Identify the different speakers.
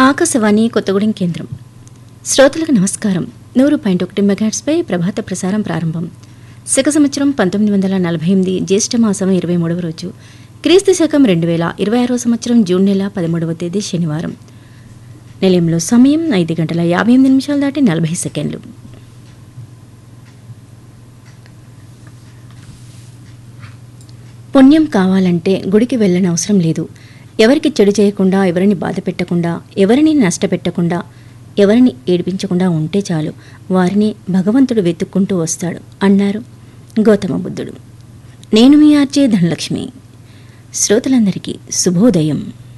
Speaker 1: ఆకాశవాణి కొత్తగూడెం కేంద్రం శ్రోతలకు నమస్కారం నూరు పాయింట్ ఒకటి మెగాట్స్పై ప్రభాత ప్రసారం ప్రారంభం శక సంవత్సరం పంతొమ్మిది వందల నలభై ఎనిమిది జ్యేష్ఠ మాసం ఇరవై మూడవ రోజు క్రీస్తు శకం రెండు వేల ఇరవై ఆరవ సంవత్సరం జూన్ నెల పదమూడవ తేదీ శనివారం నిలయంలో సమయం ఐదు గంటల యాభై ఎనిమిది నిమిషాలు దాటి నలభై సెకండ్లు పుణ్యం కావాలంటే గుడికి వెళ్ళనవసరం లేదు ఎవరికి చెడు చేయకుండా ఎవరిని బాధ పెట్టకుండా ఎవరిని నష్టపెట్టకుండా ఎవరిని ఏడిపించకుండా ఉంటే చాలు వారిని భగవంతుడు వెతుక్కుంటూ వస్తాడు అన్నారు గౌతమ బుద్ధుడు నేను మీ ఆర్జే ధనలక్ష్మి శ్రోతలందరికీ శుభోదయం